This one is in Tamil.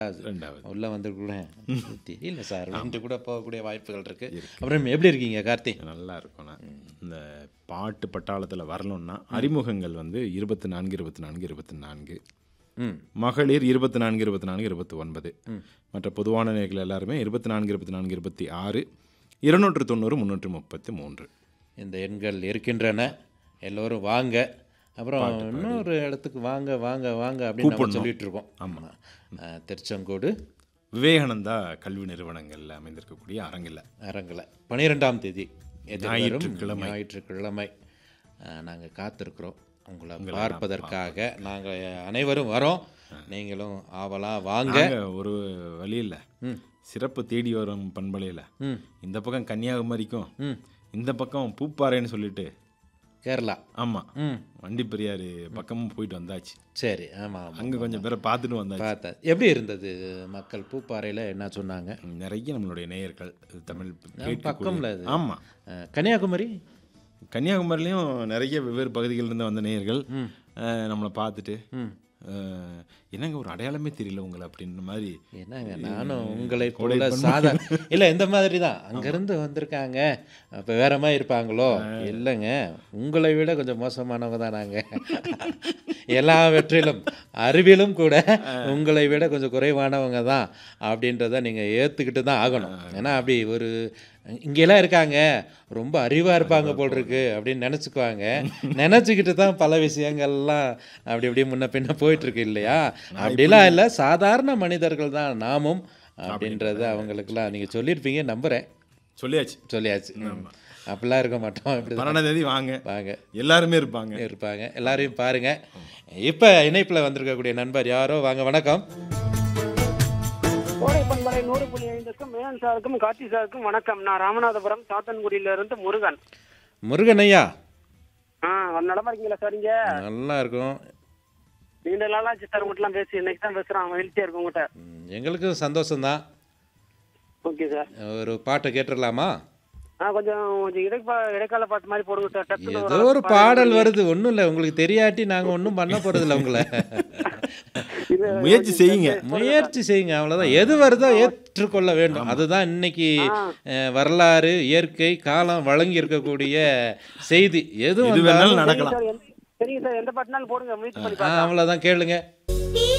ரெண்டாவது உள்ளே வந்துருக்கூட தெரியல சார் வந்து கூட போகக்கூடிய வாய்ப்புகள் இருக்கு அப்புறம் எப்படி இருக்கீங்க கார்த்தி நல்லா இருக்கும் நான் இந்த பாட்டு பட்டாளத்தில் வரணும்னா அறிமுகங்கள் வந்து இருபத்தி நான்கு இருபத்தி நான்கு இருபத்தி நான்கு ம் மகளிர் இருபத்தி நான்கு இருபத்தி நான்கு இருபத்தி ஒன்பது மற்ற பொதுவான நேர்கள் எல்லாருமே இருபத்தி நான்கு இருபத்தி நான்கு இருபத்தி ஆறு இருநூற்று தொண்ணூறு முந்நூற்று முப்பத்தி மூன்று இந்த எண்கள் இருக்கின்றன எல்லோரும் வாங்க அப்புறம் இன்னொரு இடத்துக்கு வாங்க வாங்க வாங்க அப்படின்னு நம்ம சொல்லிட்டு இருக்கோம் ஆமாம் திருச்செங்கோடு விவேகானந்தா கல்வி நிறுவனங்களில் அமைந்திருக்கக்கூடிய அரங்கில் அரங்கில் பன்னிரெண்டாம் தேதி எதிர்வரும் ஞாயிற்றுக்கிழமை. ஞாயிற்றுக்கிழமை நாங்கள் காத்திருக்கிறோம் உங்களை பார்ப்பதற்காக நாங்கள் அனைவரும் வரோம் நீங்களும் ஆவலாக வாங்க நாங்க ஒரு வழி இல்லை சிறப்பு தேடி வரும் பண்பலையில் ம் இந்த பக்கம் கன்னியாகுமரிக்கும் ம் இந்த பக்கம் பூப்பாறைன்னு சொல்லிட்டு கேரளா ஆமாம் ம் வண்டி பெரியார் பக்கமும் போயிட்டு வந்தாச்சு சரி ஆமாம் ஆமாம் அங்கே கொஞ்சம் பேரை பார்த்துட்டு வந்தாச்சு பார்த்தேன் எப்படி இருந்தது மக்கள் பூப்பாறையில் என்ன சொன்னாங்க நிறைய நம்மளுடைய நேயர்கள் தமிழ் பக்கம்ல இது. ஆமாம் அஹ், கன்னியாகுமரி கன்னியாகுமரிலையும் நிறைய வெவ்வேறு பகுதிகளிலிருந்து வந்த நேயர்கள் அஹ், நம்மளை பார்த்துட்டு அஹ், என்னங்க ஒரு அடையாளமே தெரியல உங்களை அப்படின்ற மாதிரி என்னங்க நானும் உங்களை போல சாதா இல்லை இந்த மாதிரி தான் அங்கேருந்து வந்திருக்காங்க அப்போ வேற மாதிரி இருப்பாங்களோ இல்லைங்க உங்களை விட கொஞ்சம் மோசமானவங்க தான் நாங்கள் எல்லாவற்றிலும் அறிவிலும் கூட உங்களை விட கொஞ்சம் குறைவானவங்க தான் அப்படின்றத நீங்கள் ஏற்றுக்கிட்டு தான் ஆகணும் ஏன்னா அப்படி ஒரு இங்கெல்லாம் இருக்காங்க ரொம்ப அறிவாக இருப்பாங்க போல் இருக்கு அப்படின்னு நினச்சிக்குவாங்க நினச்சிக்கிட்டு தான் பல விஷயங்கள்லாம் அப்படி இப்படி முன்ன பின்ன போயிட்டுருக்கு இல்லையா அப்படிலாம் இல்லை சாதாரண மனிதர்கள் தான் நாமும் அப்படின்றத அவங்களுக்கெல்லாம் நீங்கள் சொல்லியிருப்பீங்க நம்புகிறேன் சொல்லியாச்சு சொல்லியாச்சு அப்படிலாம் இருக்க மாட்டோம் இப்படி தான் பன்னெண்டாம் தேதி வாங்க வாங்க எல்லாருமே இருப்பாங்க இருப்பாங்க எல்லாரையும் பாருங்க இப்போ இணைப்பில் வந்திருக்கக்கூடிய நண்பர் யாரோ வாங்க வணக்கம் கோடை பண்பலை நூறு புள்ளி ஐந்துக்கும் மேனன் சாருக்கும் கார்த்தி சாருக்கும் வணக்கம் நான் ராமநாதபுரம் சாத்தன்குடியில இருந்து முருகன் முருகன் ஐயா ஆ நலமா இருக்கீங்களா சார் இங்க நல்லா இருக்கும் நீண்ட நாளாச்சு சார் உங்கள்கிட்ட பேசி இன்னைக்கு தான் பேசுறேன் மகிழ்ச்சியா இருக்கு உங்கள்கிட்ட ம், எங்களுக்கும் சந்தோஷம்தான் ஓகே சார் ஒரு பாட்டை கேட்டுடலாமா ஆ கொஞ்சம் கொஞ்சம் இடைப்பா இடைக்கால பாட்டு மாதிரி போடுங்க சார் டக்குனு ஏதோ ஒரு பாடல் வருது ஒன்றும் இல்லை உங்களுக்கு தெரியாட்டி நாங்கள் ஒன்றும் பண்ண போகிறதில்ல உங்களை இது முயற்சி செய்யுங்க முயற்சி செய்யுங்க அவ்வளோதான் எது வருதோ ஏற்றுக்கொள்ள வேண்டும் அதுதான் இன்னைக்கு அஹ், வரலாறு இயற்கை காலம் வழங்கி இருக்கக்கூடிய செய்தி எது இது வந்தாலும் வேணாலும் நடக்கலாம் சார் எந்த- சரிங்க சார் எந்த பாட்டுனாலும் போடுங்க முயற்சி பண்ணி அவ்வளோதான் கேளுங்க